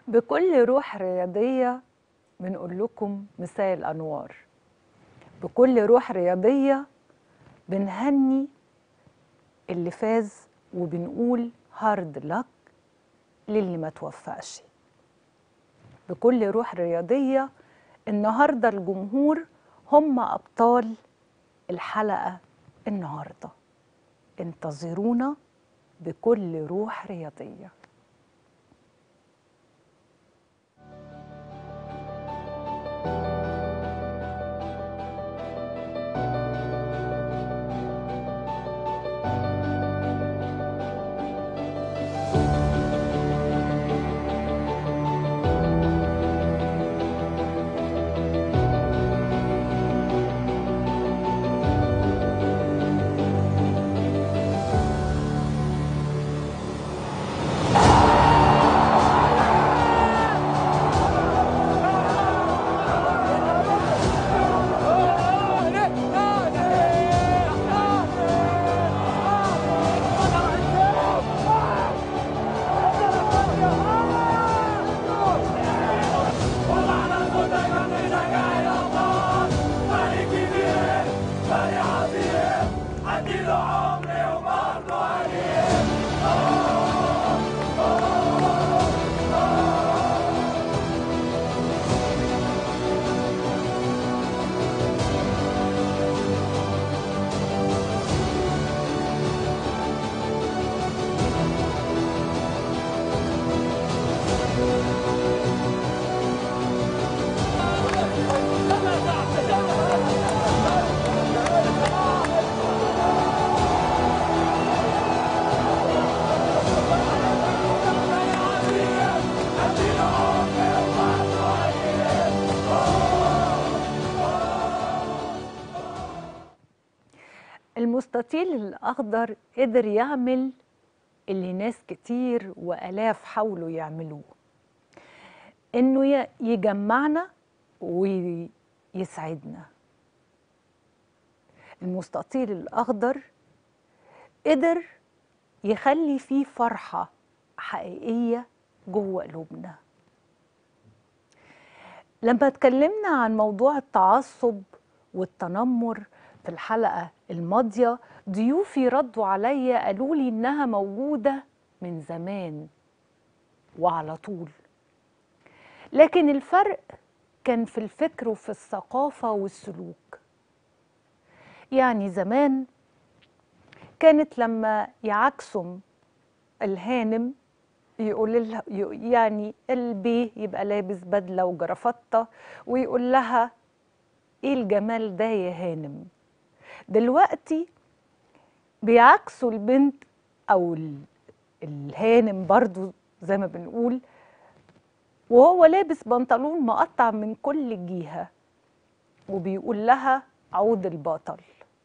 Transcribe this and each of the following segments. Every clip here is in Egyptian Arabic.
بكل روح رياضية بنقول لكم مساء الأنوار بكل روح رياضية بنهني اللي فاز وبنقول هارد لك للي ما توفقش بكل روح رياضية النهاردة الجمهور هم أبطال الحلقة النهاردة انتظرونا بكل روح رياضيه المستطيل الأخضر قدر يعمل اللي ناس كتير وآلاف حاولوا يعملوه إنه يجمعنا ويسعدنا المستطيل الأخضر قدر يخلي فيه فرحة حقيقية جوه قلوبنا لما اتكلمنا عن موضوع التعصب والتنمر في الحلقة الماضية ضيوفي ردوا عليا قالوا لي إنها موجودة من زمان وعلى طول لكن الفرق كان في الفكر وفي الثقافة والسلوك يعني زمان كانت لما يعكسم الهانم يقول لها يعني البي يبقى لابس بدله وجرافطه ويقول لها ايه الجمال ده يا هانم دلوقتي بيعكسوا البنت او الهانم برضو زي ما بنقول وهو لابس بنطلون مقطع من كل جهه وبيقول لها عود البطل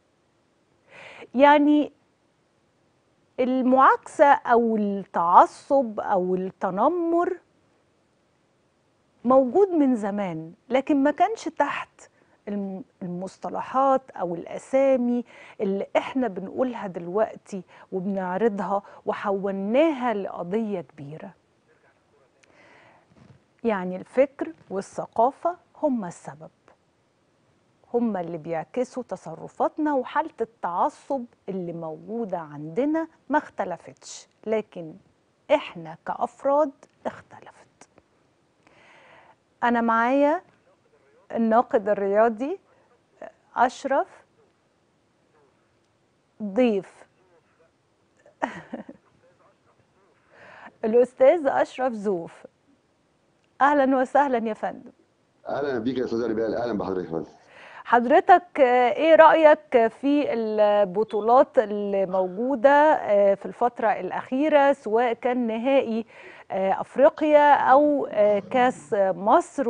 يعني المعاكسه او التعصب او التنمر موجود من زمان لكن ما كانش تحت المصطلحات او الاسامي اللي احنا بنقولها دلوقتي وبنعرضها وحولناها لقضيه كبيره يعني الفكر والثقافه هم السبب هم اللي بيعكسوا تصرفاتنا وحاله التعصب اللي موجوده عندنا ما اختلفتش لكن احنا كافراد اختلفت انا معايا الناقد الرياضي اشرف ضيف الاستاذ اشرف زوف اهلا وسهلا يا فندم اهلا بيك يا استاذه ربال اهلا بحضرتك يا فندم حضرتك ايه رايك في البطولات اللي موجوده في الفتره الاخيره سواء كان نهائي افريقيا او كاس مصر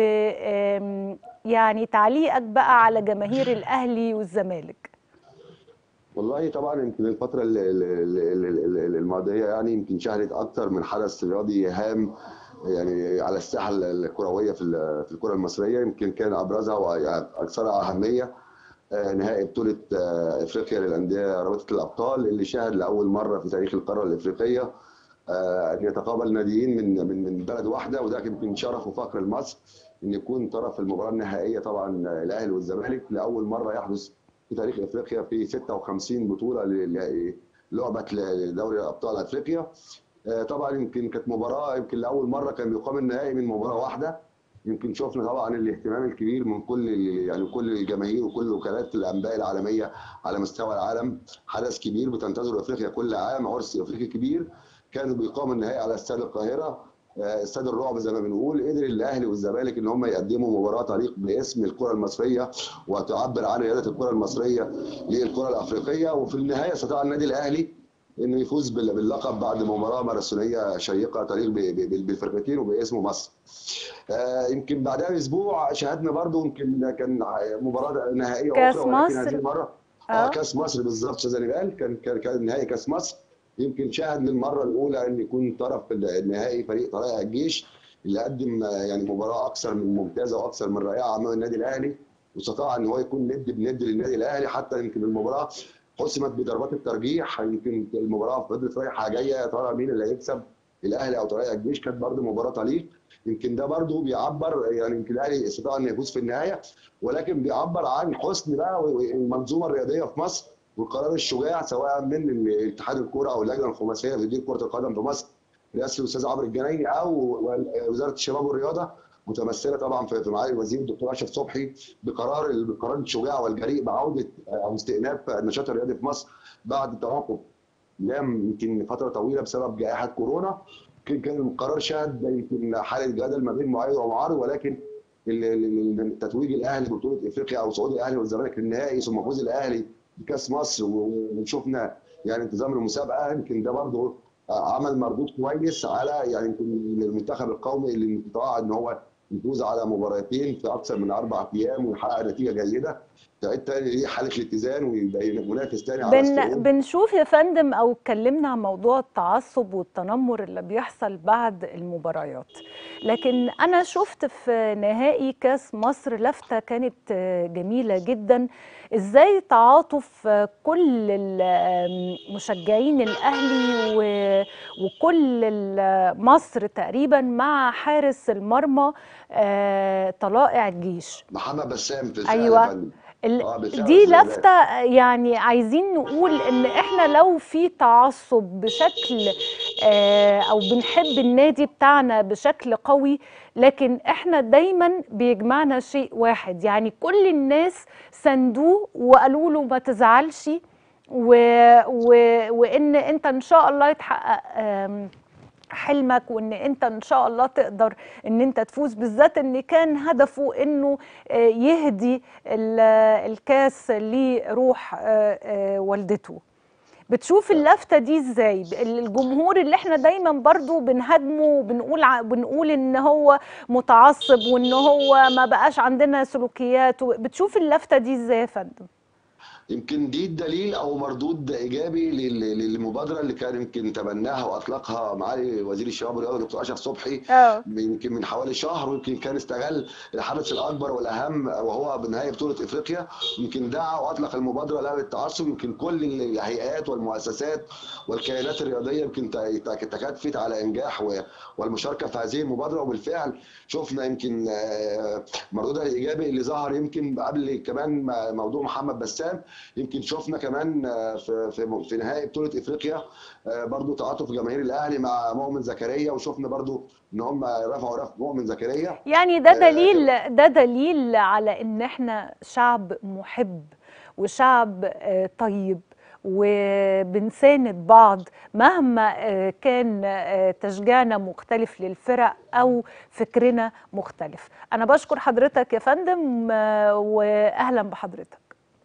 ويعني تعليقك بقى على جماهير الاهلي والزمالك والله طبعا يمكن الفتره الماضيه يعني يمكن شهدت اكثر من حدث رياضي هام يعني على الساحه الكرويه في في الكره المصريه يمكن كان ابرزها واكثرها اهميه نهائي بطوله افريقيا للانديه رابطه الابطال اللي شهد لاول مره في تاريخ القاره الافريقيه آه، ان يتقابل ناديين من من من بلد واحده وده يمكن شرف وفخر لمصر ان يكون طرف المباراه النهائيه طبعا الاهلي والزمالك لاول مره يحدث في تاريخ افريقيا في 56 بطوله ل- لعبه لدوري ابطال افريقيا آه، طبعا يمكن كانت مباراه يمكن لاول مره كان بيقام النهائي من مباراه واحده يمكن شفنا طبعا الاهتمام الكبير من كل يعني كل الجماهير وكل وكالات الانباء العالميه على مستوى العالم حدث كبير بتنتظر افريقيا كل عام عرس افريقي كبير كانوا بيقام النهائي على استاد القاهره آه، استاد الرعب زي ما بنقول قدر الاهلي والزمالك ان هم يقدموا مباراه تليق باسم الكره المصريه وتعبر عن رياده الكره المصريه للكره الافريقيه وفي النهايه استطاع النادي الاهلي انه يفوز بال- باللقب بعد مباراه ماراثونيه شيقه تليق ب- ب- بالفرقتين وباسم مصر. آه، يمكن بعدها باسبوع شاهدنا برضو يمكن كان مباراه نهائيه كأس اخرى ولكن مصر. هذه المره آه. اه كاس مصر بالظبط استاذ نبال كان كان كان نهائي كاس مصر يمكن شاهد للمره الاولى ان يكون طرف في النهائي فريق طلائع الجيش اللي قدم آه، يعني مباراه اكثر من ممتازه واكثر من رائعه امام النادي الاهلي واستطاع ان هو يكون ند بند للنادي الاهلي حتى يمكن المباراه حسمت بضربات الترجيح يمكن المباراه فضلت رايحه جايه يا ترى مين اللي هيكسب الاهلي او طلائع الجيش كانت برضه مباراه تليق يمكن ده برضه بيعبر يعني يمكن الاهلي استطاع انه يفوز في النهايه ولكن بيعبر عن حسن بقى المنظومه الرياضيه في مصر والقرار الشجاع سواء من اتحاد الكوره او اللجنه الخماسيه اللي بتدير كره القدم في مصر رئاسه الاستاذ عمرو الجنايني او وزاره الشباب والرياضه متمثله طبعا في في معالي الوزير الدكتور اشرف صبحي بقرار القرار الشجاع والجريء بعوده او استئناف النشاط الرياضي في مصر بعد توقف لام يمكن فتره طويله بسبب جائحه كورونا يمكن كان القرار شهد يمكن حاله جدل ما بين مؤيد ومعارض ولكن ال- ال- ال- تتويج الاهلي ببطوله افريقيا او صعود الاهلي والزمالك للنهائي ثم فوز الاهلي بكاس مصر و- وشفنا يعني انتظام المسابقه يمكن ده برضه عمل مردود كويس على يعني يمكن المنتخب القومي اللي استطاع ان هو يفوز على مباراتين في اكثر من اربع ايام ويحقق نتيجه جيده تعيد تاني ليه حاله الاتزان ويبقى منافس تاني على بن الصعود. بنشوف يا فندم او اتكلمنا عن موضوع التعصب والتنمر اللي بيحصل بعد المباريات لكن انا شفت في نهائي كاس مصر لفتة كانت آه، جميلة جدا ازاي تعاطف آه، كل ال- آم، مشجعين الاهلي و- وكل ال- مصر تقريبا مع حارس المرمى آه، طلائع الجيش محمد بسام في الفعل أيوة. يا فندم. ال- آه، بالفعل دي زي ما- لفتة يعني عايزين نقول ان احنا لو في تعصب بشكل آه، او بنحب النادي بتاعنا بشكل قوي لكن احنا دايما بيجمعنا شيء واحد يعني كل الناس سندوه وقالوا له ما تزعلش و... و... وان انت ان شاء الله يتحقق آم، حلمك وان انت ان شاء الله تقدر ان انت تفوز بالذات ان كان هدفه انه آه، يهدي ال- الكاس لروح آه، آه، والدته بتشوف اللفتة دي ازاي الجمهور اللي احنا دايما برضو بنهاجمه وبنقول ع- بنقول ان هو متعصب وان هو ما بقاش عندنا سلوكيات بتشوف اللفتة دي ازاي يا فندم يمكن دي الدليل او مردود ايجابي لل- للمبادره اللي كان يمكن تبناها واطلقها معالي وزير الشباب والرياضه الدكتور اشرف صبحي اه يمكن من حوالي شهر ويمكن كان استغل الحدث الاكبر والاهم وهو بنهايه بطوله افريقيا يمكن دعا واطلق المبادره لا للتعصب يمكن كل الهيئات والمؤسسات والكيانات الرياضيه يمكن ت- ت- تكاتفت على انجاح و- والمشاركه في هذه المبادره وبالفعل شفنا يمكن آه، مردودها الايجابي اللي ظهر يمكن قبل كمان ما- موضوع محمد بسام يمكن شفنا كمان آه، في في في نهائي بطوله افريقيا آه، برضو تعاطف جماهير الاهلي مع مؤمن زكريا وشفنا برضو ان هم رفعوا رفع مؤمن زكريا يعني ده آه، دليل ده دليل على ان احنا شعب محب وشعب آه، طيب وبنساند بعض مهما آه، كان آه، تشجيعنا مختلف للفرق او فكرنا مختلف انا بشكر حضرتك يا فندم آه، واهلا بحضرتك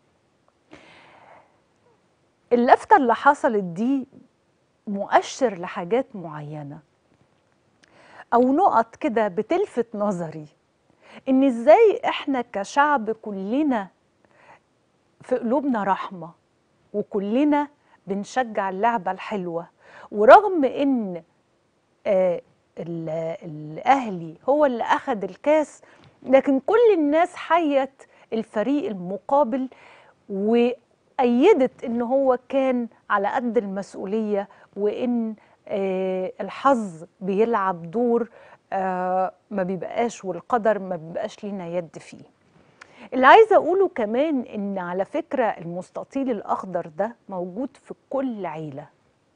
اللفتة اللي حصلت دي مؤشر لحاجات معينة او نقط كده بتلفت نظري ان ازاي احنا كشعب كلنا في قلوبنا رحمه وكلنا بنشجع اللعبه الحلوه ورغم ان آه ال- الاهلي هو اللي اخذ الكاس لكن كل الناس حيت الفريق المقابل وايدت ان هو كان على قد المسؤوليه وان آه، الحظ بيلعب دور آه، ما بيبقاش والقدر ما بيبقاش لينا يد فيه اللي عايزه اقوله كمان ان على فكره المستطيل الاخضر ده موجود في كل عيله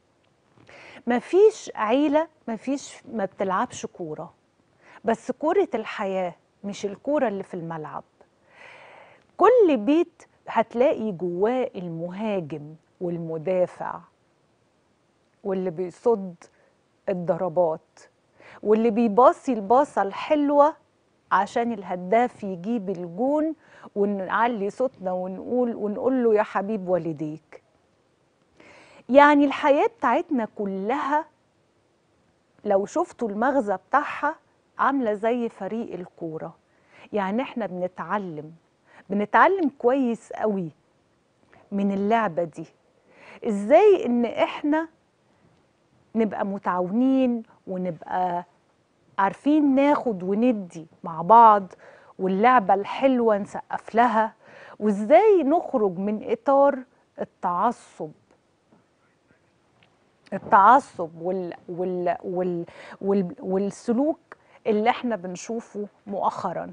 مفيش عيله مفيش ما بتلعبش كوره بس كوره الحياه مش الكوره اللي في الملعب كل بيت هتلاقي جواه المهاجم والمدافع واللي بيصد الضربات واللي بيباصي الباصة الحلوة عشان الهداف يجيب الجون ونعلي صوتنا ونقول ونقول له يا حبيب والديك يعني الحياة بتاعتنا كلها لو شفتوا المغزى بتاعها عاملة زي فريق الكورة يعني احنا بنتعلم بنتعلم كويس قوي من اللعبة دي ازاي ان احنا نبقى متعاونين ونبقى عارفين ناخد وندي مع بعض واللعبة الحلوة نسقف لها وازاي نخرج من اطار التعصب التعصب وال وال وال وال والسلوك اللي احنا بنشوفه مؤخرا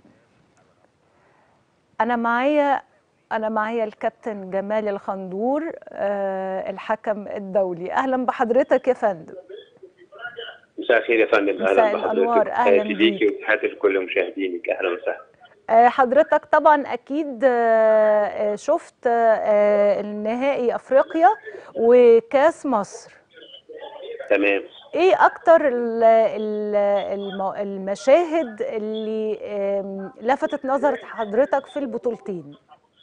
انا معايا انا معايا الكابتن جمال الخندور آه، الحكم الدولي اهلا بحضرتك يا فندم مساء الخير يا فندم مساء اهلا الأنوار، بحضرتك أهلاً تحياتي ليكي بيك. وتحياتي لكل مشاهدينك اهلا وسهلا آه، حضرتك طبعا اكيد آه، آه، شفت آه، النهائي افريقيا وكاس مصر تمام ايه اكتر ال- ال- الم- المشاهد اللي آم، لفتت نظر حضرتك في البطولتين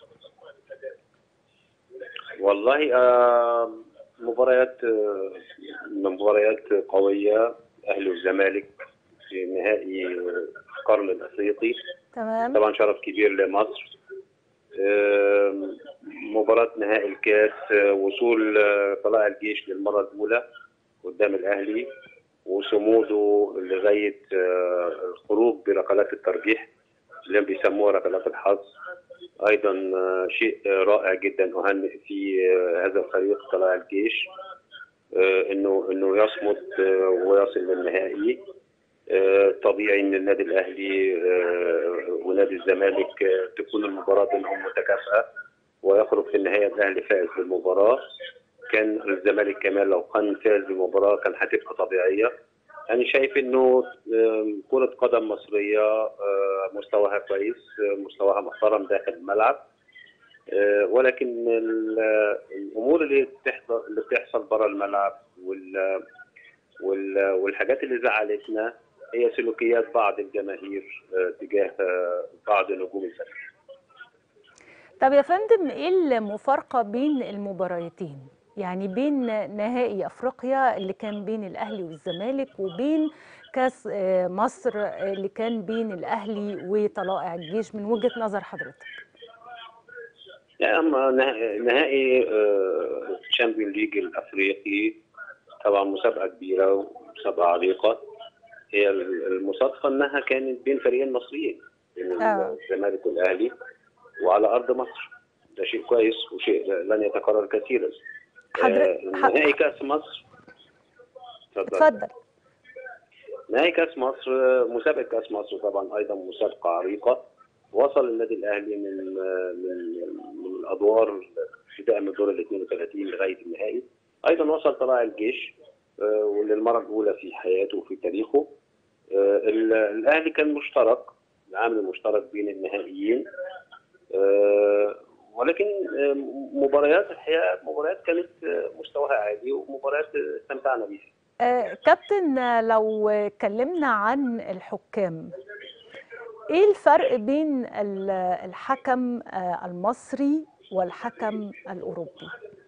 والله آه، مباريات آه، مباريات قويه اهلي والزمالك في نهائي القرن الافريقي تمام طبعا شرف كبير لمصر آم، مباراة نهائي الكاس آه، وصول آه، طلائع الجيش للمرة الأولى قدام الأهلي وصموده لغاية آه، الخروج بركلات الترجيح اللي هم بيسموها ركلات الحظ أيضا آه، شيء آه، رائع جدا أهنئ في آه، هذا الفريق طلائع الجيش آه، إنه إنه يصمد آه، ويصل للنهائي آه، طبيعي ان النادي الاهلي آه، ونادي الزمالك آه، تكون المباراه بينهم متكافئه ويخرج في النهايه الاهلي فائز بالمباراه كان الزمالك كمان لو كان فاز بالمباراه كان هتبقى طبيعيه انا شايف انه آه، كره قدم مصريه آه، مستواها كويس آه، مستواها محترم داخل الملعب آه، ولكن ال- الامور اللي بتحصل اللي بتحصل بره الملعب وال وال- والحاجات اللي زعلتنا هي سلوكيات بعض الجماهير آه، تجاه آه، بعض نجوم الفريق طب يا فندم ايه المفارقة بين المباراتين يعني بين نهائي افريقيا اللي كان بين الاهلي والزمالك وبين كاس آه، مصر اللي كان بين الاهلي وطلائع الجيش من وجهة نظر حضرتك يعني أما نه- نهائي الشامبيون ليج الافريقي طبعا مسابقه كبيره ومسابقه عريقه هي المصادفه انها كانت بين فريقين مصريين بين آه. الزمالك والاهلي وعلى ارض مصر ده شيء كويس وشيء لن يتكرر كثيرا حضرتك آه، نهائي كاس مصر اتفضل. اتفضل نهائي كاس مصر مسابقه كاس مصر طبعا ايضا مسابقه عريقه وصل النادي الاهلي من من من الادوار ابتداء من الدور ال 32 لغايه النهائي ايضا وصل طلائع الجيش آه، وللمره الاولى في حياته وفي تاريخه آه، ال- الاهلي كان مشترك العامل المشترك بين النهائيين آه، ولكن آه، مباريات الحقيقه مباريات كانت آه، مستواها عالي ومباريات آه، استمتعنا بيها آه، كابتن آه، لو اتكلمنا عن الحكام ايه الفرق بين ال- الحكم آه، المصري والحكم الاوروبي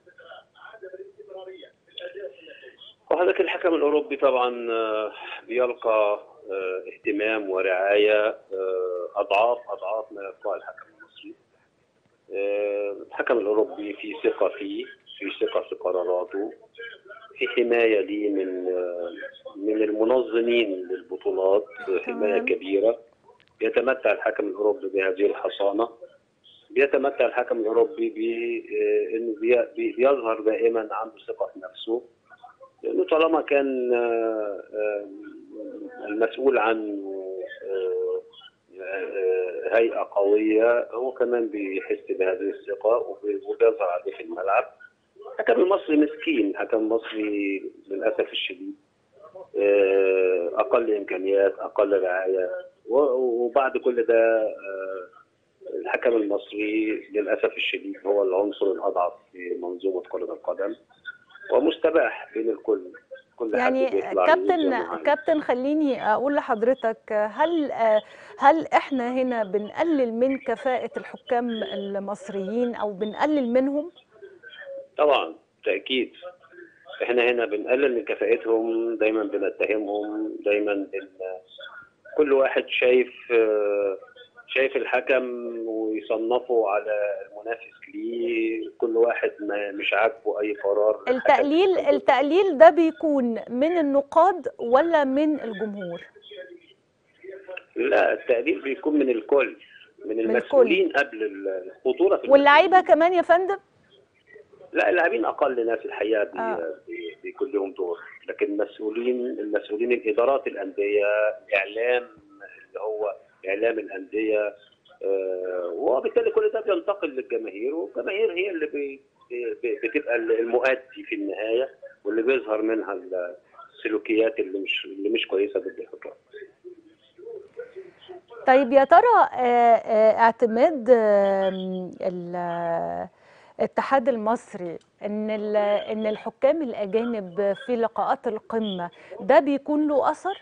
وحضرتك الحكم الأوروبي طبعا آه، بيلقى آه، اهتمام ورعاية آه، أضعاف أضعاف ما يلقاه الحكم المصري آه، الحكم الأوروبي في ثقة فيه في ثقة في قراراته في حماية ليه من آه، من المنظمين للبطولات آه، حماية تمام. كبيرة يتمتع الحكم الأوروبي بهذه الحصانة بيتمتع الحكم الأوروبي بأنه بيظهر دائما عنده ثقة في نفسه لانه طالما كان آه، آه، المسؤول عن آه، آه، هيئه قويه هو كمان بيحس بهذه الثقه وبي- وبيظهر عليه في الملعب الحكم المصري مسكين الحكم المصري للاسف الشديد آه، اقل امكانيات اقل رعايه و- وبعد كل ده آه، الحكم المصري للاسف الشديد هو العنصر الاضعف في منظومه كره القدم ومستباح بين الكل كل يعني حد بيطلع كابتن يقول زي ما عايز. كابتن خليني اقول لحضرتك هل هل احنا هنا بنقلل من كفاءة الحكام المصريين او بنقلل منهم؟ طبعا تاكيد احنا هنا بنقلل من كفاءتهم دايما بنتهمهم دايما بن... كل واحد شايف آه، شايف الحكم ويصنفه على المنافس ليه كل واحد ما مش عاجبه اي قرار التقليل التقليل ده بيكون من النقاد ولا من الجمهور؟ لا التقليل بيكون من الكل من الكل. المسؤولين قبل الخطوره في واللعيبة كمان يا فندم؟ لا اللاعبين اقل ناس الحقيقه بي آه. بي بيكون لهم دور لكن المسؤولين المسؤولين الادارات الانديه الاعلام اللي هو اعلام الانديه آه، وبالتالي كل ده بينتقل للجماهير والجماهير هي اللي بي بي- بتبقى المؤدي في النهايه واللي بيظهر منها السلوكيات اللي مش اللي مش كويسه ضد الحكام طيب يا ترى آه، آه، اعتماد آم، ال- الاتحاد المصري ان ال- ان الحكام الاجانب في لقاءات القمه ده بيكون له اثر؟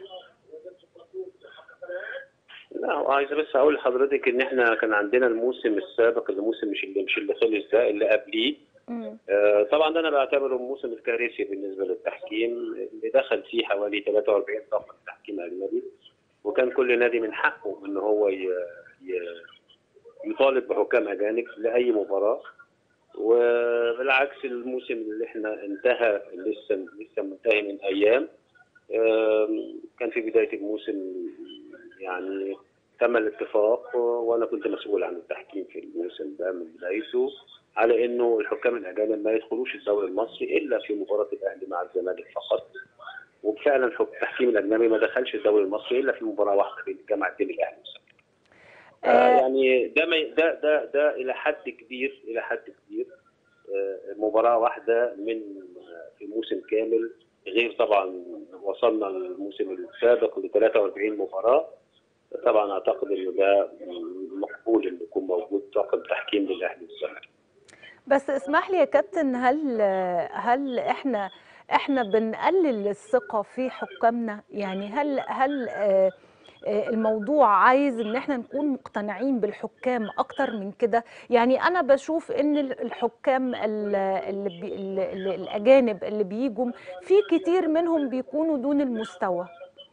لا عايز بس اقول لحضرتك ان احنا كان عندنا الموسم السابق الموسم مش اللي مش اللي خلص ده اللي قبليه مم. آه، طبعا ده انا بعتبره الموسم الكارثي بالنسبه للتحكيم اللي دخل فيه حوالي 43 طاقم تحكيم اجنبي وكان كل نادي من حقه ان هو ي- ي- يطالب بحكام اجانب لاي مباراه وبالعكس الموسم اللي احنا انتهى لسه لسه منتهي من ايام آم، كان في بدايه الموسم يعني تم الاتفاق وانا كنت مسؤول عن التحكيم في الموسم ده من بدايته على انه الحكام الاجانب ما يدخلوش الدوري المصري الا في مباراه الاهلي مع الزمالك فقط وفعلا الحك- التحكيم الاجنبي ما دخلش الدوري المصري الا في مباراه واحده بين جامعه الدين الاهلي والزمالك. آه آه. يعني ده ما ي- ده ده ده الى حد كبير الى حد كبير آه مباراه واحده من آه، في موسم كامل غير طبعا وصلنا الموسم السابق ل 43 مباراه طبعا اعتقد انه ده مقبول انه يكون موجود طاقم تحكيم للاهلي والزمالك. بس اسمح لي يا كابتن هل هل احنا احنا بنقلل الثقة في حكامنا يعني هل هل آه، آه، الموضوع عايز ان احنا نكون مقتنعين بالحكام اكتر من كده يعني انا بشوف ان ال- الحكام ال- اللي بي ال- ال- الاجانب اللي بيجوا في كتير منهم بيكونوا دون المستوى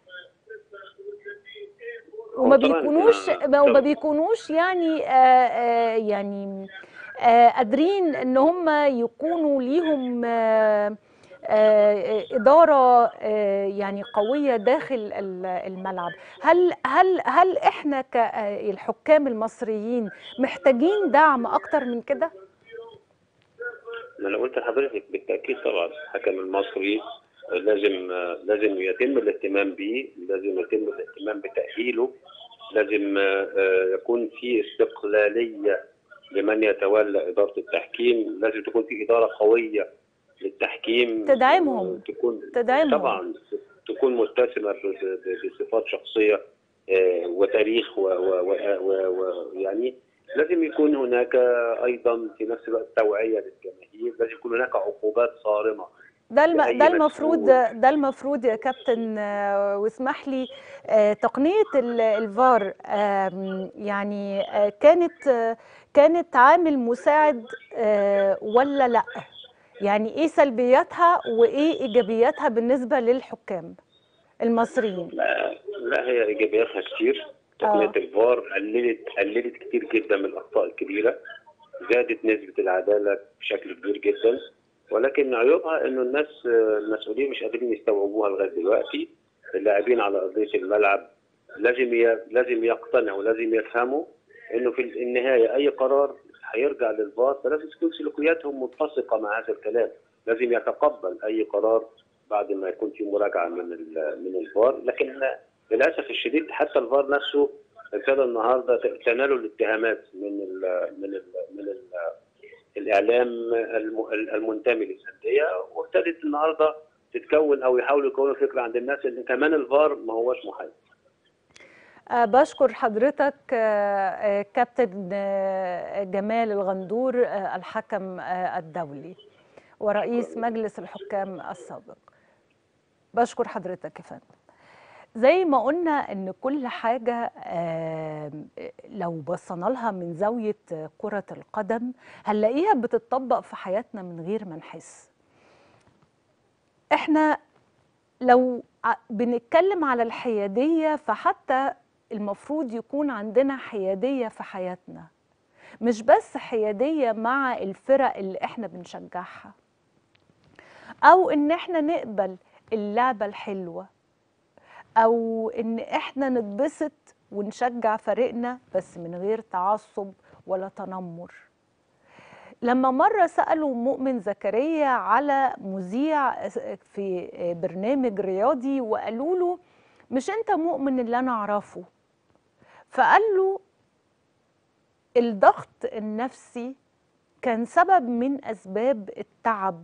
وما طبعاً بيكونوش إحنا- ما وما طبعاً. بيكونوش يعني آه آه يعني آه قادرين ان هم يكونوا ليهم آه آه إدارة آه يعني قوية داخل ال- الملعب هل هل هل احنا كالحكام المصريين محتاجين دعم اكتر من كده؟ ما انا قلت لحضرتك بالتاكيد طبعا الحكم المصري لازم لازم يتم الاهتمام به لازم يتم الاهتمام بتاهيله لازم آه، يكون في استقلاليه لمن يتولى اداره التحكيم لازم تكون في اداره قويه للتحكيم تدعمهم. تكون تدعمهم. طبعا تكون متسمه ب- ب- بصفات شخصيه آه، وتاريخ ويعني لازم يكون هناك ايضا في نفس الوقت توعيه للجماهير لازم يكون هناك عقوبات صارمه ده الم... لأي ده المفروض مسؤول. ده المفروض يا كابتن آه، واسمح لي آه، تقنية ال- الفار آم، يعني آه، كانت آه، كانت عامل مساعد آه، ولا لا يعني ايه سلبياتها وايه ايجابياتها بالنسبة للحكام المصريين لا لا هي ايجابياتها كتير تقنيه آه. الفار قللت قللت كتير جدا من الاخطاء الكبيره زادت نسبه العداله بشكل كبير جدا ولكن عيوبها انه الناس آه، المسؤولين مش قادرين يستوعبوها لغايه دلوقتي اللاعبين على ارضيه الملعب لازم ي... لازم يقتنعوا لازم يفهموا انه في النهايه اي قرار هيرجع للفار فلازم تكون سلوكياتهم متسقه مع هذا الكلام لازم يتقبل اي قرار بعد ما يكون في مراجعه من ال- من الفار لكن للاسف الشديد حتى الفار نفسه ابتدى النهارده تناله الاتهامات من ال من ال من ال الاعلام الم- المنتمي للانديه وابتدت النهارده تتكون او يحاولوا يكونوا فكره عند الناس ان كمان الفار ما هوش محايد آه، بشكر حضرتك آه، آه، كابتن آه، جمال الغندور آه، الحكم آه، الدولي ورئيس مجلس الحكام السابق بشكر حضرتك يا فندم زي ما قلنا ان كل حاجة آه، لو بصينا لها من زاوية آه، كرة القدم هنلاقيها بتطبق في حياتنا من غير ما نحس احنا لو ع- بنتكلم على الحيادية فحتى المفروض يكون عندنا حيادية في حياتنا مش بس حيادية مع الفرق اللي احنا بنشجعها او ان احنا نقبل اللعبة الحلوة او ان احنا نتبسط ونشجع فريقنا بس من غير تعصب ولا تنمر لما مرة سألوا مؤمن زكريا على مذيع في برنامج رياضي وقالوا له مش انت مؤمن اللي انا اعرفه فقال له الضغط النفسي كان سبب من اسباب التعب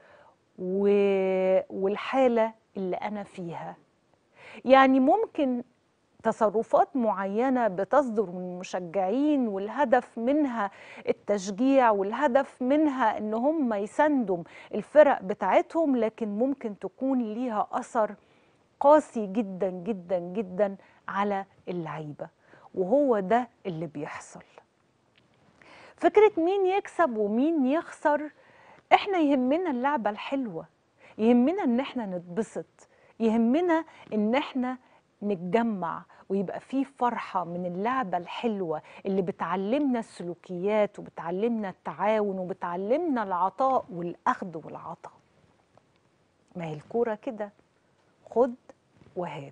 و- والحالة اللي انا فيها يعني ممكن تصرفات معينة بتصدر من المشجعين والهدف منها التشجيع والهدف منها ان هم يساندوا الفرق بتاعتهم لكن ممكن تكون ليها اثر قاسي جدا جدا جدا على اللعيبة وهو ده اللي بيحصل فكرة مين يكسب ومين يخسر احنا يهمنا اللعبة الحلوة يهمنا ان احنا نتبسط يهمنا ان احنا نتجمع ويبقى في فرحة من اللعبة الحلوة اللي بتعلمنا السلوكيات وبتعلمنا التعاون وبتعلمنا العطاء والأخذ والعطاء ما هي الكورة كده خد وهات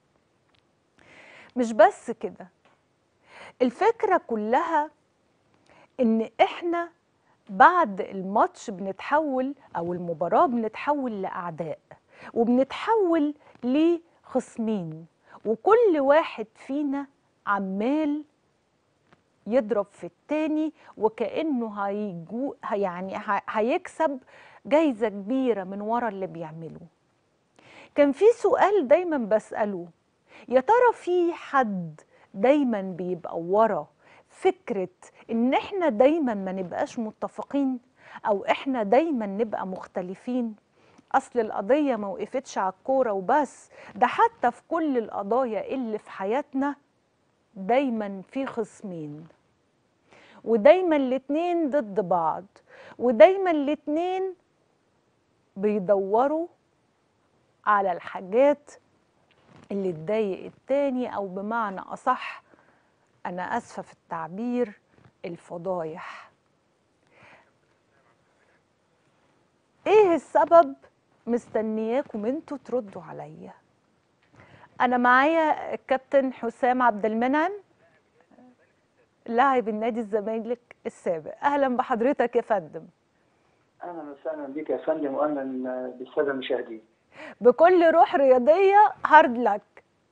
مش بس كده الفكرة كلها ان احنا بعد الماتش بنتحول او المباراة بنتحول لأعداء وبنتحول لخصمين وكل واحد فينا عمال يضرب في التاني وكأنه هيجو يعني ه- هيكسب جايزة كبيرة من ورا اللي بيعمله كان في سؤال دايما بسأله يا ترى في حد دايما بيبقى ورا فكرة ان احنا دايما ما نبقاش متفقين او احنا دايما نبقى مختلفين اصل القضية ما وقفتش على الكورة وبس ده حتى في كل القضايا اللي في حياتنا دايما في خصمين ودايما الاتنين ضد بعض ودايما الاتنين بيدوروا على الحاجات اللي تضايق التاني او بمعنى اصح انا اسفه في التعبير الفضايح ايه السبب مستنياكم انتوا تردوا عليا انا معايا الكابتن حسام عبد المنعم لاعب النادي الزمالك السابق اهلا بحضرتك يا فندم اهلا وسهلا بك يا فندم واهلا بالساده المشاهدين بكل روح رياضيه هارد لك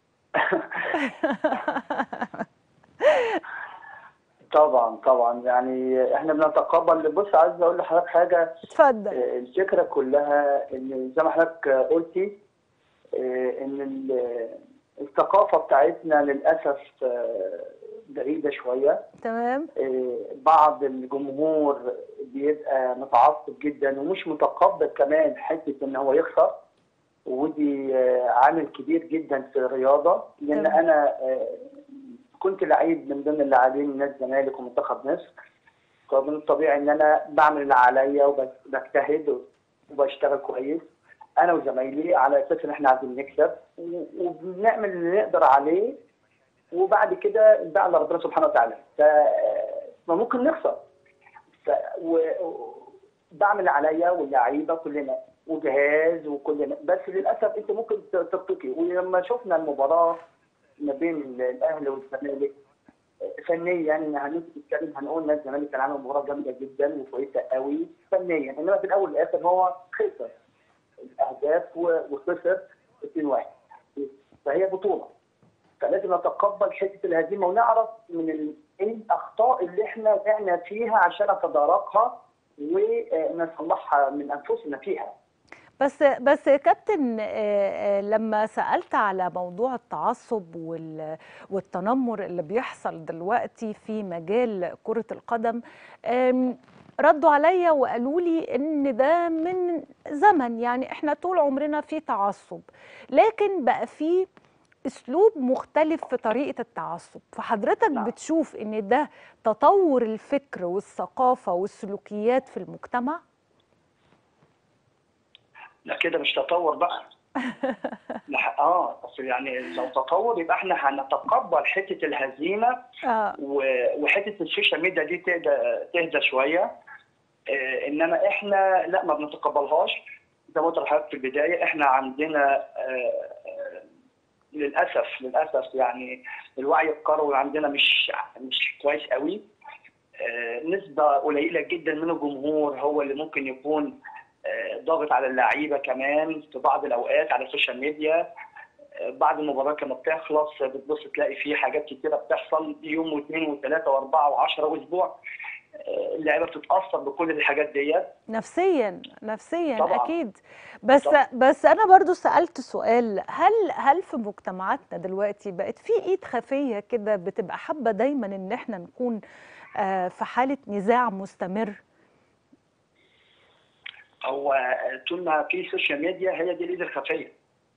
طبعا طبعا يعني احنا بنتقبل بص عايز اقول لحضرتك حاجه اتفضل آه، الفكره كلها ان زي ما حضرتك قلتي آه، ان ال- الثقافه بتاعتنا للاسف آه، بعيده شويه تمام آه، بعض الجمهور بيبقى متعصب جدا ومش متقبل كمان حته ان هو يخسر ودي آه، عامل كبير جدا في الرياضه لان تمام. انا آه، كنت لعيب من ضمن اللاعبين نادي الزمالك ومنتخب مصر فمن الطبيعي ان انا بعمل اللي عليا وبجتهد وبشتغل كويس انا وزمايلي على اساس ان احنا عايزين نكسب و- وبنعمل اللي نقدر عليه وبعد كده نبيع على ربنا سبحانه وتعالى ف فممكن نخسر ف... و... و- بعمل اللي عليا واللعيبه كلنا وجهاز وكلنا بس للاسف انت ممكن ت- تبتكي ولما شفنا المباراه ما بين الاهلي والزمالك فنيا هنيجي نتكلم هنقول ان الزمالك كان عامل مباراه جامده جدا وكويسه قوي فنيا انما في الاول والاخر هو خسر الاهداف و- وخسر 2-1 فهي بطوله فلازم نتقبل حته الهزيمه ونعرف من ال- ايه الاخطاء اللي احنا وقعنا فيها عشان نتداركها ونصلحها من انفسنا فيها بس بس يا كابتن آه، آه، لما سألت على موضوع التعصب وال- والتنمر اللي بيحصل دلوقتي في مجال كرة القدم آم، ردوا عليا وقالوا لي ان ده من زمن يعني احنا طول عمرنا في تعصب لكن بقى في اسلوب مختلف في طريقة التعصب فحضرتك نعم. بتشوف ان ده تطور الفكر والثقافة والسلوكيات في المجتمع لا كده مش تطور بقى لا اه اصل يعني لو تطور يبقى احنا هنتقبل حته الهزيمه آه. و- وحته السوشيال ميديا دي تهدى تهدى شويه آه، انما احنا لا ما بنتقبلهاش زي ما قلت لحضرتك في البدايه احنا عندنا آه، آه، للاسف للاسف يعني الوعي الكروي عندنا مش مش كويس قوي آه، نسبه قليله جدا من الجمهور هو اللي ممكن يكون آه، ضاغط على اللعيبه كمان في بعض الاوقات على السوشيال ميديا آه، بعد المباراه لما بتخلص بتبص تلاقي في حاجات كتيره بتحصل يوم واثنين وثلاثه واربعه وعشره واسبوع آه، اللعيبه بتتاثر بكل الحاجات ديت نفسيا نفسيا طبعاً. اكيد بس طبعاً. بس انا برضو سالت سؤال هل هل في مجتمعاتنا دلوقتي بقت في ايد خفيه كده بتبقى حابه دايما ان احنا نكون آه، في حاله نزاع مستمر هو طول ما في سوشيال ميديا هي دي الايد الخفيه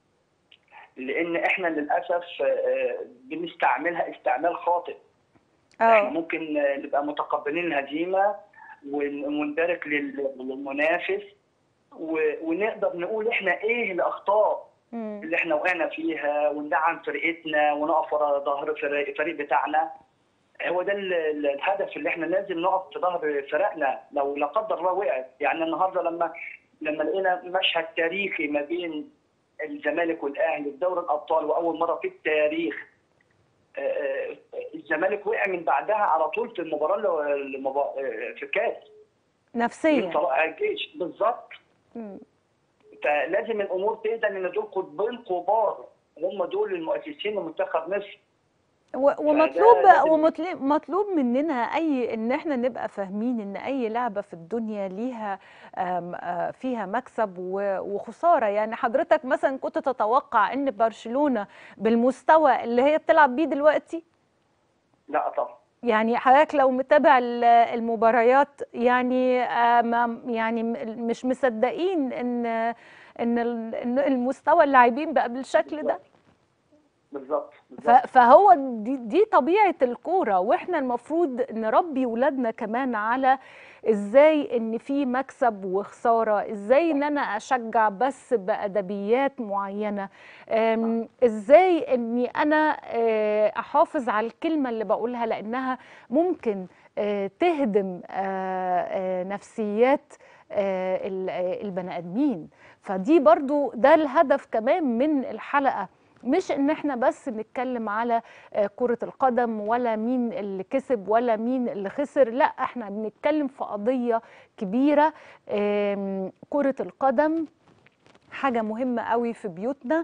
لان احنا للاسف آه، بنستعملها استعمال خاطئ احنا اه ممكن آه، نبقى متقبلين الهزيمه ون- ونبارك لل- للمنافس و- ونقدر نقول احنا ايه الاخطاء مم. اللي احنا وقعنا فيها وندعم فرقتنا ونقف ورا ظهر فرق- الفريق بتاعنا هو ده ال- ال- الهدف اللي احنا لازم نقف في ظهر فرقنا لو لا قدر الله وقعت يعني النهارده لما لما لقينا مشهد تاريخي ما بين الزمالك والاهلي في دوري الابطال واول مره في التاريخ آه، آه، الزمالك وقع من بعدها على طول في المباراه اللي- المبا- آه، في الكاس من نفسيا طلائع الجيش بالظبط مم. فلازم الامور تهدى لان دول قطبين كبار هم دول المؤسسين لمنتخب مصر و- ومطلوب لازم- ومطلوب مطلوب مننا اي ان احنا نبقى فاهمين ان اي لعبه في الدنيا ليها آم، آه، فيها مكسب و- وخساره يعني حضرتك مثلا كنت تتوقع ان برشلونه بالمستوى اللي هي بتلعب بيه دلوقتي لا طبعا يعني حضرتك لو متابع ال- المباريات يعني آه، ما- يعني م- مش مصدقين ان ان ال- إن المستوى اللاعبين بقى بالشكل ده بالظبط ف- بالظبط فهو دي, دي طبيعة الكورة واحنا المفروض نربي ولادنا كمان على ازاي ان في مكسب وخسارة ازاي ان انا اشجع بس بأدبيات معينة أم، ازاي اني انا آه، احافظ على الكلمة اللي بقولها لانها ممكن آه، تهدم آه، آه، نفسيات آه، ال- آه، البني ادمين فدي برضو ده الهدف كمان من الحلقة مش ان احنا بس نتكلم على آه، كرة القدم ولا مين اللي كسب ولا مين اللي خسر لا احنا بنتكلم في قضية كبيرة آم، كرة القدم حاجة مهمة قوي في بيوتنا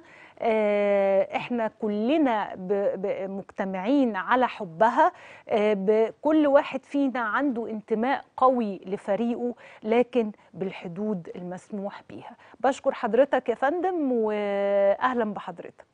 آه، احنا كلنا ب- ب- مجتمعين على حبها آه، ب- كل واحد فينا عنده انتماء قوي لفريقه لكن بالحدود المسموح بيها بشكر حضرتك يا فندم واهلا بحضرتك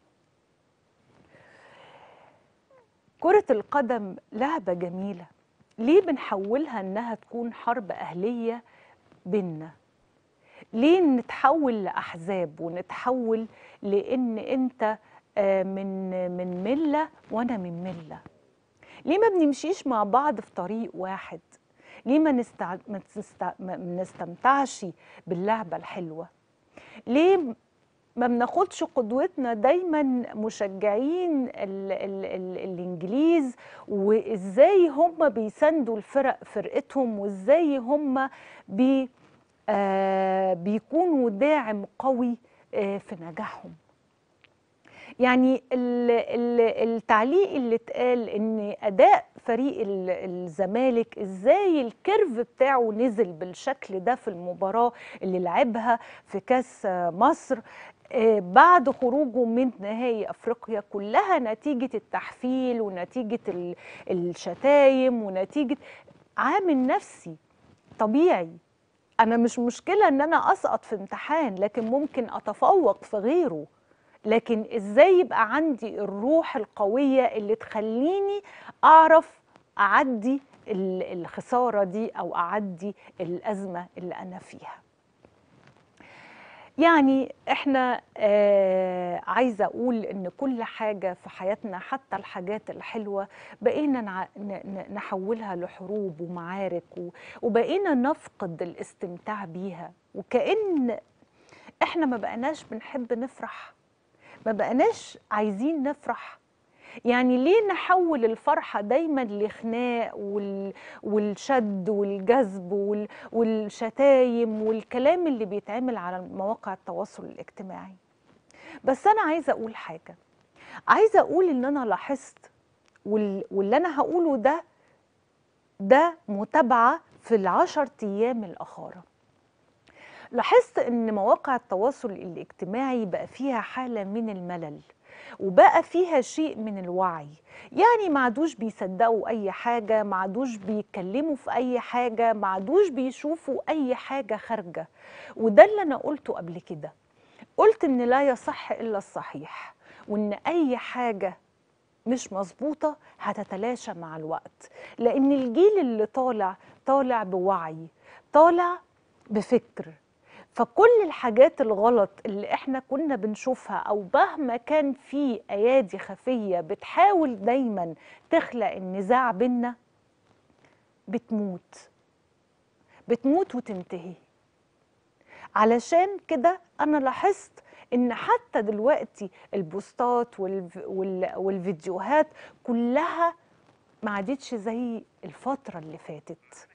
كرة القدم لعبة جميلة ليه بنحولها انها تكون حرب اهلية بينا ليه نتحول لأحزاب ونتحول لأن أنت آه، من من ملة وأنا من ملة ليه ما بنمشيش مع بعض في طريق واحد ليه ما, نستع... ما, تست... ما نستمتعش باللعبة الحلوة ليه ما بناخدش قدوتنا دايما مشجعين ال ال ال الانجليز وازاي هم بيساندوا الفرق فرقتهم وازاي هم بي آه بيكونوا داعم قوي آه في نجاحهم يعني ال- ال- التعليق اللي اتقال ان اداء فريق ال- الزمالك ازاي الكيرف بتاعه نزل بالشكل ده في المباراة اللي لعبها في كاس مصر آه، بعد خروجه من نهائي افريقيا كلها نتيجة التحفيل ونتيجة ال- الشتايم ونتيجة عامل نفسي طبيعي انا مش مشكلة ان انا اسقط في امتحان لكن ممكن اتفوق في غيره لكن ازاي يبقى عندي الروح القوية اللي تخليني اعرف اعدي ال- الخسارة دي او اعدي الازمة اللي انا فيها يعني احنا آه عايزه اقول ان كل حاجه في حياتنا حتى الحاجات الحلوه بقينا نع- ن- ن- نحولها لحروب ومعارك و- وبقينا نفقد الاستمتاع بيها وكأن احنا ما بقناش بنحب نفرح ما بقناش عايزين نفرح يعني ليه نحول الفرحة دايما لخناق وال... والشد والجذب وال... والشتايم والكلام اللي بيتعمل على مواقع التواصل الاجتماعي بس أنا عايزة أقول حاجة عايزة أقول إن أنا لاحظت وال... واللي أنا هقوله ده ده متابعة في العشر أيام الأخارة لاحظت ان مواقع التواصل الاجتماعي بقى فيها حاله من الملل وبقى فيها شيء من الوعي يعني ما عادوش بيصدقوا اي حاجه ما عادوش بيتكلموا في اي حاجه ما عادوش بيشوفوا اي حاجه خارجه وده اللي انا قلته قبل كده قلت ان لا يصح الا الصحيح وان اي حاجه مش مظبوطة هتتلاشى مع الوقت لأن الجيل اللي طالع طالع بوعي طالع بفكر فكل الحاجات الغلط اللي احنا كنا بنشوفها او مهما كان في ايادي خفيه بتحاول دايما تخلق النزاع بينا بتموت بتموت وتنتهي علشان كده انا لاحظت ان حتى دلوقتي البوستات والف... وال... والفيديوهات كلها ما عادتش زي الفتره اللي فاتت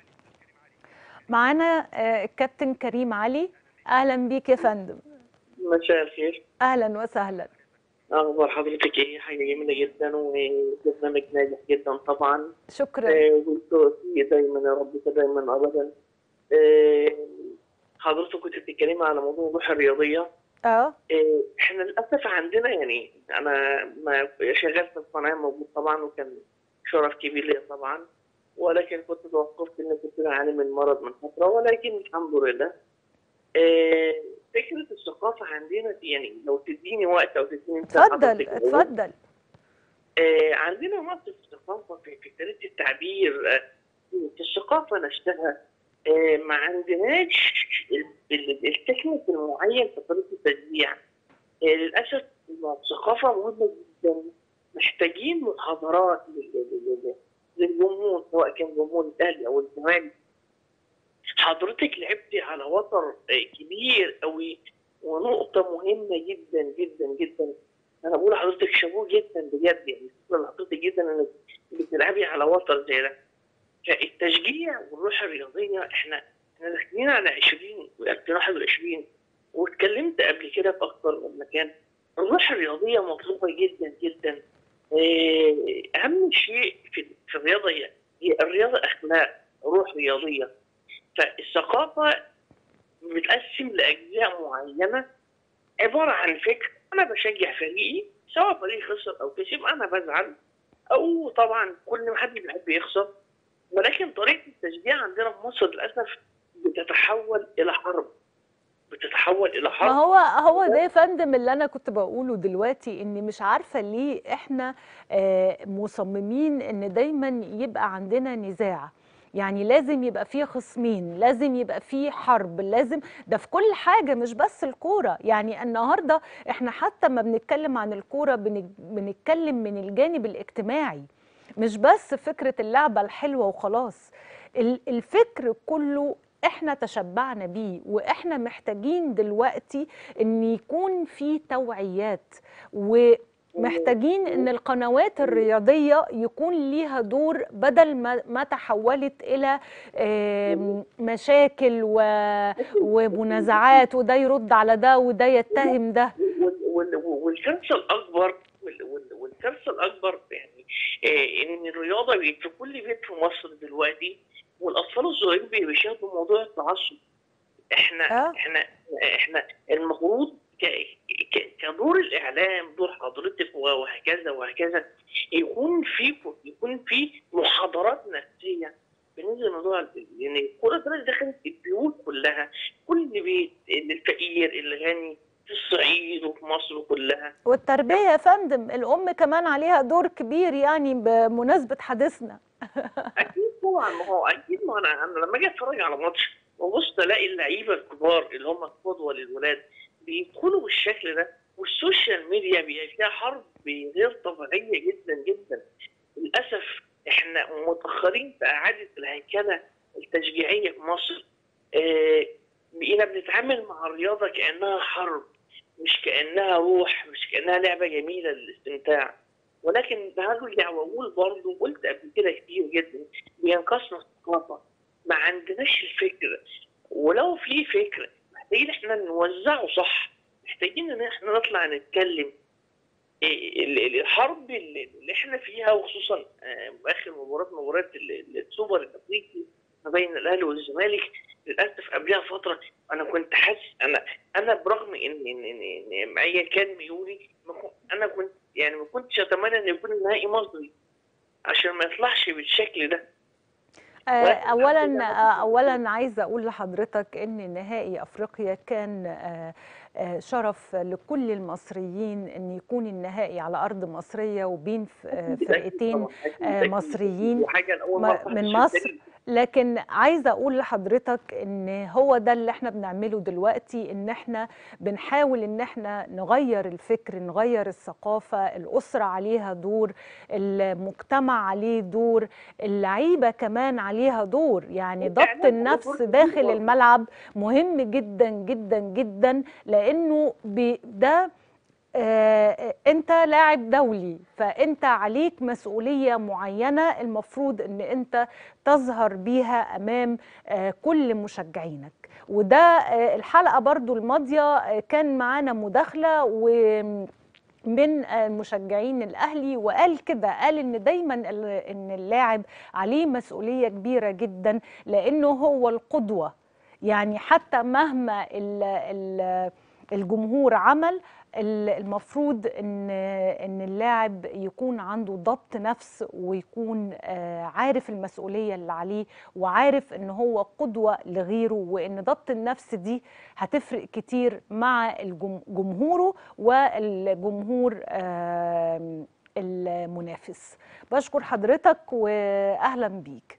معانا آه، الكابتن كريم علي اهلا بيك يا فندم مساء الخير اهلا وسهلا اخبار حضرتك ايه حاجه جميله جدا وبرنامج ناجح جدا طبعا شكرا آه، والتوفيق دايما يا رب دايما ابدا آه، حضرتك كنت بتتكلمي على موضوع الروح الرياضيه اه آه، احنا للاسف عندنا يعني انا ما شغال في القناه موجود طبعا وكان شرف كبير ليا طبعا ولكن كنت توقفت ان كنت بعاني من مرض من فتره ولكن الحمد لله آه، فكره الثقافه عندنا دي يعني لو تديني وقت او تديني انت اتفضل حضرتك وقت، اتفضل آه، عندنا نقص في الثقافه في في طريقه التعبير آه، في الثقافه نفسها آه، ما عندناش ال- ال- التكنيك المعين في طريقه التشجيع آه، للاسف الثقافه مهمه جدا محتاجين محاضرات لل- لل- لل- للجمهور سواء كان جمهور الاهلي او الزمالك حضرتك لعبتي على وتر آه، كبير قوي ونقطه مهمه جدا جدا جدا انا بقول لحضرتك شابوه جدا بجد يعني شكرا لحضرتك جدا انك بتلعبي على وتر زي ده فالتشجيع والروح الرياضيه احنا احنا داخلين على 20 2021 واتكلمت قبل كده في اكثر من مكان الروح الرياضيه مطلوبه جدا جدا آه، اهم شيء في في الرياضه هي هي الرياضه اخلاق روح رياضيه فالثقافه بتقسم لاجزاء معينه عباره عن فكر انا بشجع فريقي سواء فريق خسر او كسب انا بزعل او طبعا كل ما حد بيحب يخسر ولكن طريقه التشجيع عندنا في مصر للاسف بتتحول الى حرب بتتحول الى ما حرب هو هو ده يا فندم اللي انا كنت بقوله دلوقتي اني مش عارفه ليه احنا آه، مصممين ان دايما يبقى عندنا نزاع يعني لازم يبقى فيه خصمين لازم يبقى فيه حرب لازم ده في كل حاجه مش بس الكوره يعني النهارده احنا حتى ما بنتكلم عن الكوره بن- بنتكلم من الجانب الاجتماعي مش بس فكره اللعبه الحلوه وخلاص ال- الفكر كله احنا تشبعنا بيه واحنا محتاجين دلوقتي ان يكون في توعيات ومحتاجين ان القنوات الرياضيه يكون ليها دور بدل ما ما تحولت الى آم، مشاكل و- ومنازعات وده يرد على ده وده يتهم ده وال- وال- والكارثه الاكبر وال- وال- والكارثه الاكبر يعني آه، ان الرياضه بقت في كل بيت في مصر دلوقتي والاطفال الصغيرين بي- بيشاهدوا موضوع التعصب احنا آه. احنا احنا المفروض ك- ك- كدور الاعلام دور حضرتك وهكذا وهكذا يكون في يكون في محاضرات نفسيه بالنسبه لموضوع لان الكوره دلوقتي دخلت البيوت كلها كل بيت الفقير الغني في الصعيد وفي مصر كلها والتربية يا فندم الأم كمان عليها دور كبير يعني بمناسبة حديثنا اكيد طبعا ما هو اكيد ما انا انا لما اجي اتفرج على ماتش وبص الاقي اللعيبه الكبار اللي هم قدوه للولاد بيدخلوا بالشكل ده والسوشيال ميديا بيبقى فيها حرب غير طبيعيه جدا جدا للاسف احنا متاخرين في اعاده الهيكله التشجيعيه في مصر آه، بقينا بنتعامل مع الرياضه كانها حرب مش كانها روح مش كانها لعبه جميله للاستمتاع ولكن برجع واقول برضه قلت قبل كده كتير جدا بينقصنا الثقافه ما عندناش الفكر ولو في فكر محتاجين احنا نوزعه صح محتاجين ان احنا نطلع نتكلم إيه ال- ال- الحرب اللي اللي احنا فيها وخصوصا آه، اخر مباراه مباراه ال- ال- السوبر الافريقي ما بين الاهلي والزمالك للاسف قبلها فتره انا كنت حاسس انا انا برغم ان ان ان, إن ايا كان ميولي ما كن- انا كنت يعني ما كنتش اتمنى ان يكون النهائي مصري عشان ما يطلعش بالشكل ده آه، ولكن اولا الحمد لله آه، اولا عايزه اقول لحضرتك ان نهائي افريقيا كان آه، آه، شرف لكل المصريين ان يكون النهائي على ارض مصريه وبين ف- آه، أكيد- أكيد فرقتين طبعاً، أكيد- آه، أكيد. مصريين دي حاجه الاول ما- مره تحصل من في مصر. التاريخ. لكن عايزه اقول لحضرتك ان هو ده اللي احنا بنعمله دلوقتي ان احنا بنحاول ان احنا نغير الفكر نغير الثقافه الاسره عليها دور المجتمع عليه دور اللعيبه كمان عليها دور يعني ضبط والإعلام له النفس دور كبير داخل برضه. الملعب مهم جدا جدا جدا لانه بي- ده آه، انت لاعب دولي فانت عليك مسؤوليه معينه المفروض ان انت تظهر بيها امام آه، كل مشجعينك وده آه، الحلقه برضو الماضيه آه، كان معانا مداخله و من المشجعين الاهلي وقال كده قال ان دايما ال- ان اللاعب عليه مسؤوليه كبيره جدا لانه هو القدوه يعني حتى مهما ال ال الجمهور عمل ال- المفروض ان ان اللاعب يكون عنده ضبط نفس ويكون آه، عارف المسؤوليه اللي عليه وعارف ان هو قدوه لغيره وان ضبط النفس دي هتفرق كتير مع الجم- جمهوره والجمهور آم، المنافس بشكر حضرتك واهلا بيك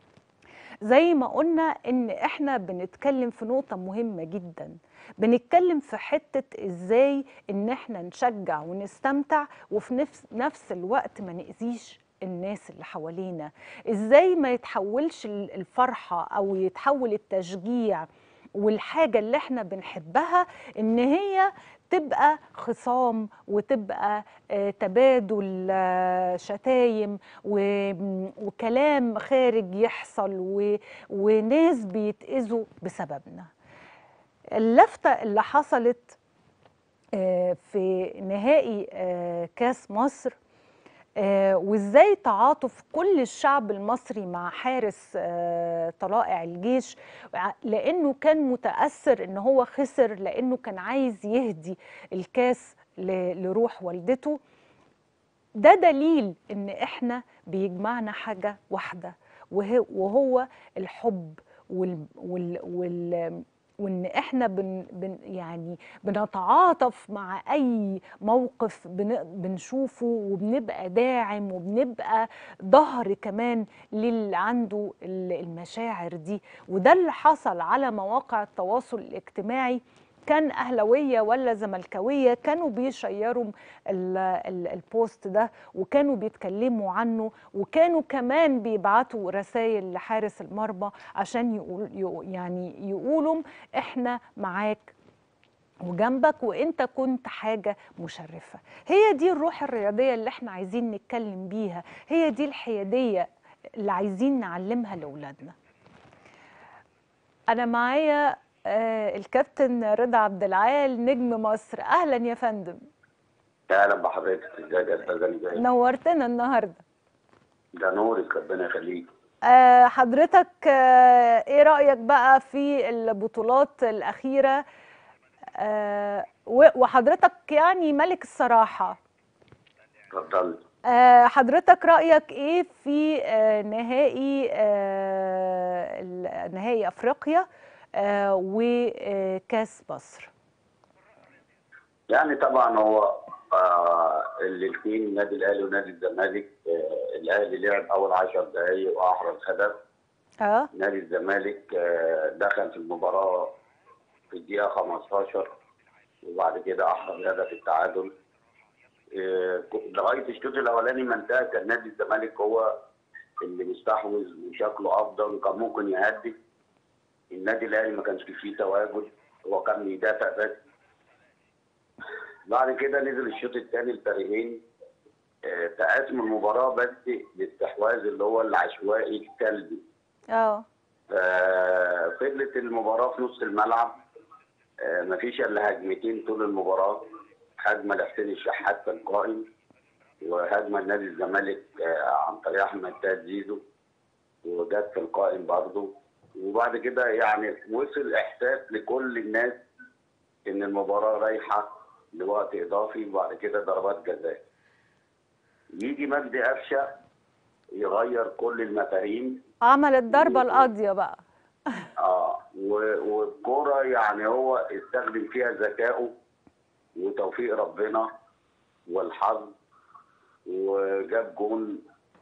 زي ما قلنا ان احنا بنتكلم في نقطة مهمة جدا بنتكلم في حتة ازاي ان احنا نشجع ونستمتع وفي نفس, نفس الوقت ما نأذيش الناس اللي حوالينا ازاي ما يتحولش ال- الفرحة او يتحول التشجيع والحاجة اللي احنا بنحبها ان هي تبقى خصام وتبقى آه، تبادل آه، شتايم و- وكلام خارج يحصل و- وناس بيتأذوا بسببنا اللفتة اللي حصلت آه، في نهائي آه، كاس مصر آه، وازاي تعاطف كل الشعب المصري مع حارس آه، طلائع الجيش ع- لانه كان متاثر ان هو خسر لانه كان عايز يهدي الكاس ل- لروح والدته ده دليل ان احنا بيجمعنا حاجه واحده وهو وهو الحب وال وال وال وان احنا بن بن يعني بنتعاطف مع اي موقف بن بنشوفه وبنبقى داعم وبنبقى ظهر كمان للي عنده ال- المشاعر دي وده اللي حصل على مواقع التواصل الاجتماعي كان اهلاويه ولا زملكاويه كانوا بيشيروا ال- ال- البوست ده وكانوا بيتكلموا عنه وكانوا كمان بيبعتوا رسائل لحارس المرمى عشان يقول يقو- يعني يقولوا احنا معاك وجنبك وانت كنت حاجه مشرفه هي دي الروح الرياضيه اللي احنا عايزين نتكلم بيها هي دي الحياديه اللي عايزين نعلمها لاولادنا انا معايا آه، الكابتن رضا عبد العال نجم مصر اهلا يا فندم اهلا بحضرتك ازيك يا استاذه نجاة نورتنا النهارده ده نورك ربنا يخليك آه، حضرتك آه، ايه رأيك بقى في البطولات الأخيرة آه، و- وحضرتك يعني ملك الصراحة اتفضل آه، حضرتك رأيك ايه في آه، نهائي آه، ال- نهائي افريقيا آه، وكاس مصر يعني طبعا هو آه الاثنين النادي الاهلي ونادي الزمالك آه الاهلي لعب اول 10 دقائق واحرز هدف اه نادي الزمالك آه دخل في المباراه في الدقيقه 15 وبعد كده احرز هدف التعادل آه لغايه الشوط الاولاني ما انتهى كان نادي الزمالك هو اللي مستحوذ وشكله افضل وكان ممكن يهدف النادي الاهلي ما كانش فيه تواجد هو كان بيدافع بس بعد كده نزل الشوط الثاني الفريقين آه، تقاسموا المباراه بس بالاستحواذ اللي هو العشوائي الكلبي اه آه، فضلت المباراه في نص الملعب آه، مفيش الا هجمتين طول المباراه هجمه لحسين الشحات في القائم وهجمه لنادي الزمالك آه، عن طريق احمد تاج زيزو وجت في القائم برضه وبعد كده يعني وصل احساس لكل الناس ان المباراه رايحه لوقت اضافي وبعد كده ضربات جزاء يجي مجدي قفشه يغير كل المفاهيم عمل الضربة القاضية بقى اه و- والكوره يعني هو استخدم فيها ذكائه وتوفيق ربنا والحظ وجاب جون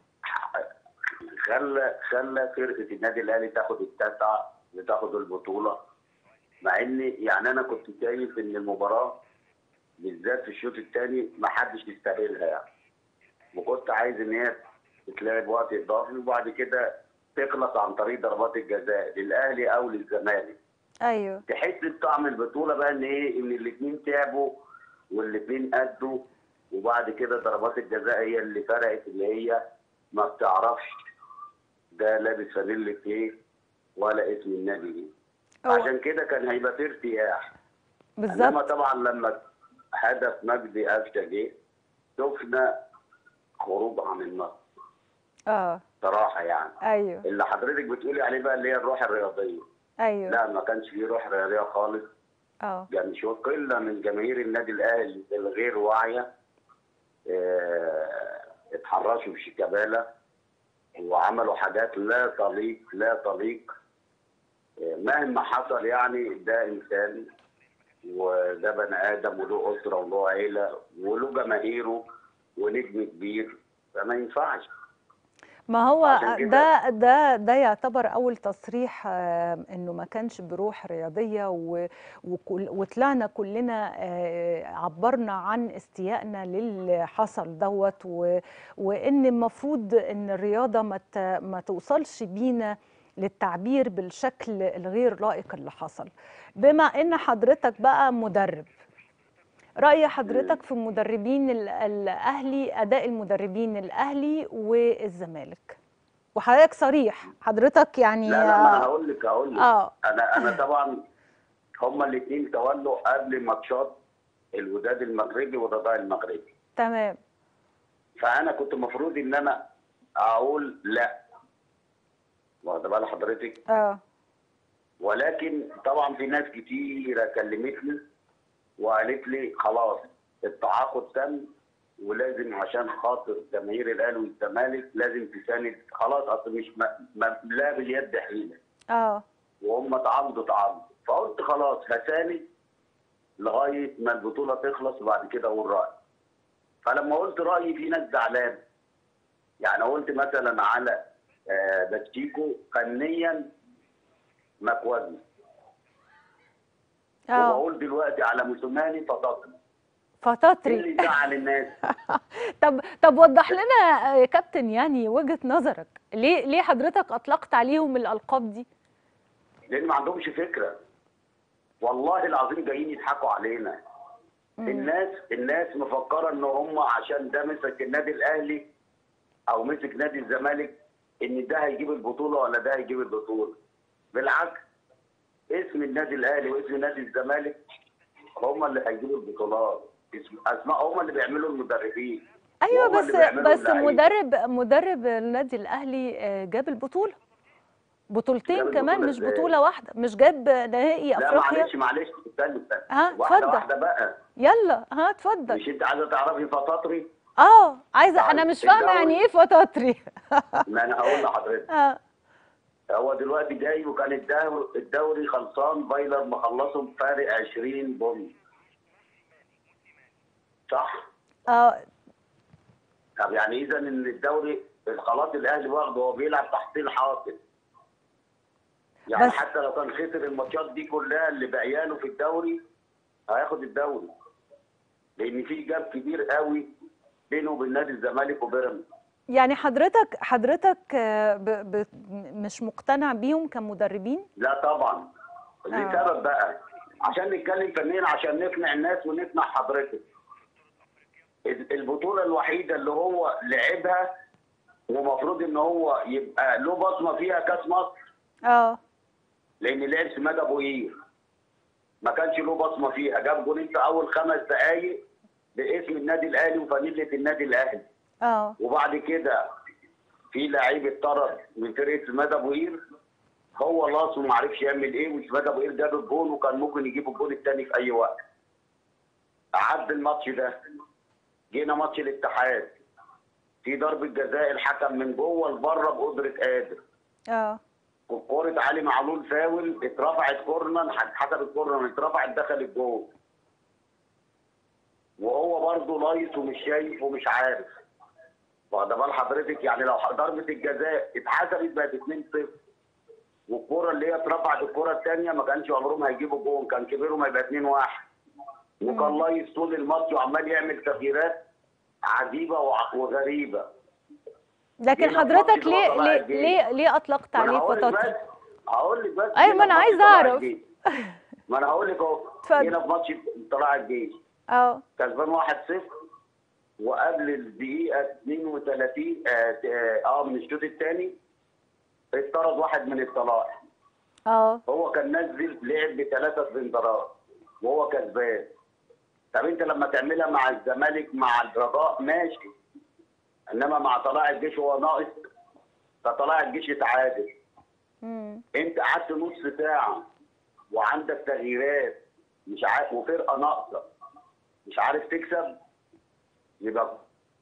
خلى خلى فرقه النادي الاهلي تاخد التاسعه وتاخد البطوله مع ان يعني انا كنت شايف ان المباراه بالذات في الشوط الثاني ما حدش يستاهلها يعني وكنت عايز ان هي تتلعب وقت اضافي وبعد كده تخلص عن طريق ضربات الجزاء للاهلي او للزمالك ايوه تحس بطعم البطوله بقى ان ايه ان الاثنين تعبوا والاثنين ادوا وبعد كده ضربات الجزاء هي اللي فرقت اللي هي ما بتعرفش ده لابس فانيلة ايه ولا اسم النادي ايه هو عشان كده كان هيبقى في ارتياح انما بالظبط طبعا لما هدف مجدي قفشه جه شفنا خروج عن النص اه صراحه يعني ايوه اللي حضرتك بتقولي عليه بقى اللي هي الروح الرياضيه ايوه لا ما كانش فيه روح رياضيه خالص اه يعني شو قله من جماهير النادي الاهلي الغير واعيه آه، اتحرشوا بشيكابالا وعملوا حاجات لا تليق لا تليق آه، مهما حصل يعني ده انسان وده بني ادم وله اسره وله عيله وله جماهيره ونجم كبير فما ينفعش ما هو عشان كده- ده ده ده يعتبر اول تصريح آه، انه ما كانش بروح رياضيه و- وكل وطلعنا كلنا آه، عبرنا عن استيائنا للي حصل دوت و- وان المفروض ان الرياضه ما ت- ما توصلش بينا للتعبير بالشكل الغير لائق اللي حصل بما ان حضرتك بقى مدرب رأي حضرتك في مدربين ال- الأهلي أداء المدربين الأهلي والزمالك وحضرتك صريح حضرتك يعني لا لا ما انا هقول لك هقول لك اه انا انا طبعا هما الاثنين تولوا قبل ماتشات الوداد المغربي والرجاء المغربي تمام فانا كنت المفروض ان انا اقول لا واخد بال حضرتك اه ولكن طبعا في ناس كتيره كلمتني وقالت لي خلاص التعاقد تم ولازم عشان خاطر جماهير الاهلي والزمالك لازم تساند خلاص اصل مش م... م... لا باليد حيله اه وهم تعاقدوا تعاقدوا فقلت خلاص هساند لغايه ما البطوله تخلص وبعد كده اقول رايي فلما قلت رايي في ناس زعلان يعني قلت مثلا على آه، باتشيكو فنيا مكوزي اه وبقول دلوقتي على موسوماني فطاطم ايه فطاطري اللي زعل الناس طب طب وضح لنا يا كابتن يعني وجهة نظرك ليه ليه حضرتك أطلقت عليهم الألقاب دي لان ما عندهمش فكره والله العظيم جايين يضحكوا علينا الناس الناس مفكره ان هم عشان ده مسك النادي الاهلي او مسك نادي الزمالك ان ده هيجيب البطوله ولا ده هيجيب البطوله بالعكس اسم النادي الاهلي واسم نادي الزمالك هم اللي هيجيبوا البطولات اسم اسماء هم اللي بيعملوا المدربين ايوه وهم بس اللي بيعملوا بس اللعيبة. مدرب مدرب النادي الاهلي آه، جاب البطوله بطولتين جاب كمان البطولة مش إزاي؟ بطوله واحده مش جاب نهائي لا افريقيا معلش معلش استنى استنى ها، واحده اتفضل. واحده بقى يلا ها اتفضل مش انت عايزه تعرفي فطاطري اه عايزه طيب، انا مش فاهمه الدوري. يعني ايه فطاطري ما انا هقول لحضرتك اه هو دلوقتي جاي وكان الدوري, الدوري خلصان بايلر مخلصه بفارق 20 بونت صح؟ اه طب يعني اذا ان الدوري خلاص الاهلي واخده هو بيلعب تحصيل حاصل يعني بس- حتى لو كان خسر الماتشات دي كلها اللي بقياله في الدوري هياخد الدوري لان في جاب كبير قوي بينه وبين نادي الزمالك وبيراميدز يعني حضرتك حضرتك آه، ب... ب... مش مقتنع بيهم كمدربين لا طبعا ليه آه. سبب بقى عشان نتكلم فنيا عشان نقنع الناس ونقنع حضرتك ال- البطوله الوحيده اللي هو لعبها ومفروض ان هو يبقى له بصمه فيها كاس مصر اه لان لعب سماد ابو قير ما كانش له بصمه فيها جاب جولين في اول خمس دقائق باسم النادي الاهلي وفانيله النادي الاهلي اه وبعد كده في لعيب اتطرد من فرقه سماد ابو قير هو لاصه ما عرفش يعمل ايه وسماد ابو قير جاب الجول وكان ممكن يجيب الجول الثاني في اي وقت عد الماتش ده جينا ماتش الاتحاد في ضربه جزاء الحكم من جوه لبره بقدره قادر اه كورة علي معلول فاول اترفعت كورنر حسب الكورنر اترفعت دخل الجول وهو برضه لايص ومش شايف ومش عارف واخده بال حضرتك يعني لو ضربه الجزاء اتحسبت بقت 2-0 والكوره اللي هي اترفعت الكوره الثانيه ما كانش عمرهم هيجيبوا جول كان كبيرهم هيبقى 2-1 وكان لايص طول الماتش وعمال يعمل تغييرات عجيبه وع- وغريبه لكن جينا حضرتك الماتش ليه اللي هو طلع ليه الجيش. ليه ليه اطلقت ما انا عليه هقول لك فطاطري بس هقول لك بس أيوة، ما جينا أنا في ماتش عايزة طلائع أعرف. الجيش. ما انا هقول لك اهو اتفضل. جينا في ماتش طلائع الجيش اه كسبان 1-0 وقبل الدقيقه 32 اه, آه من الشوط الثاني اتطرد واحد من الطلائع اه هو كان نزل لعب بثلاثه سبنترات وهو كسبان طب انت لما تعملها مع الزمالك مع الرجاء ماشي انما مع طلائع الجيش هو ناقص فطلائع الجيش اتعادل مم. انت قعدت نص ساعه وعندك تغييرات مش عارف وفرقه ناقصه مش عارف تكسب يبقى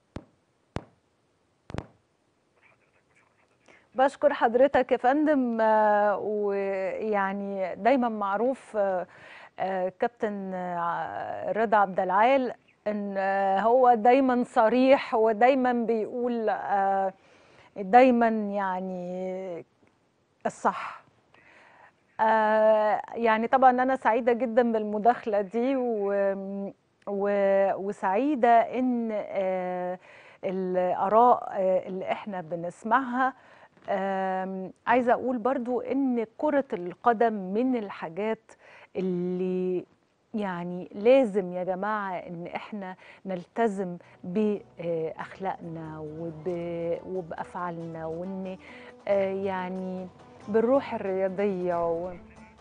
بشكر حضرتك يا فندم آه، ويعني دايما معروف آه، آه، كابتن آه، رضا عبد العال ان آه، هو دايما صريح ودايما بيقول آه، دايما يعني الصح آه، يعني طبعا انا سعيده جدا بالمداخله دي و و وسعيده ان آه، الاراء آه، اللي احنا بنسمعها آم، عايزه اقول برضو ان كره القدم من الحاجات اللي يعني لازم يا جماعه ان احنا نلتزم باخلاقنا وب- وبافعالنا وان آه، يعني بالروح الرياضيه و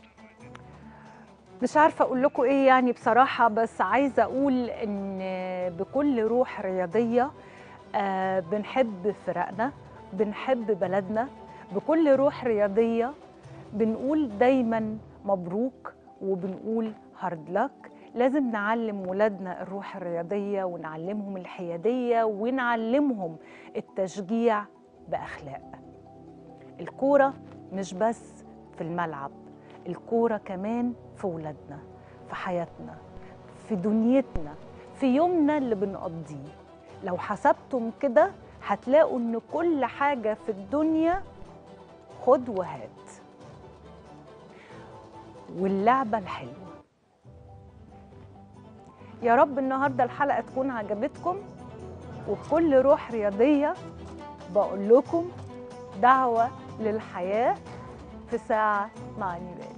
مش عارفه اقول لكم ايه يعني بصراحه بس عايزه اقول ان بكل روح رياضيه آه، بنحب فرقنا بنحب بلدنا بكل روح رياضيه بنقول دايما مبروك وبنقول هارد لك لازم نعلم ولادنا الروح الرياضيه ونعلمهم الحياديه ونعلمهم التشجيع باخلاق الكوره مش بس في الملعب الكوره كمان في ولادنا في حياتنا في دنيتنا في يومنا اللي بنقضيه لو حسبتم كده هتلاقوا ان كل حاجه في الدنيا خد وهات واللعبه الحلوه يا رب النهارده الحلقه تكون عجبتكم وبكل روح رياضيه بقول لكم دعوه للحياه في ساعه مع نيران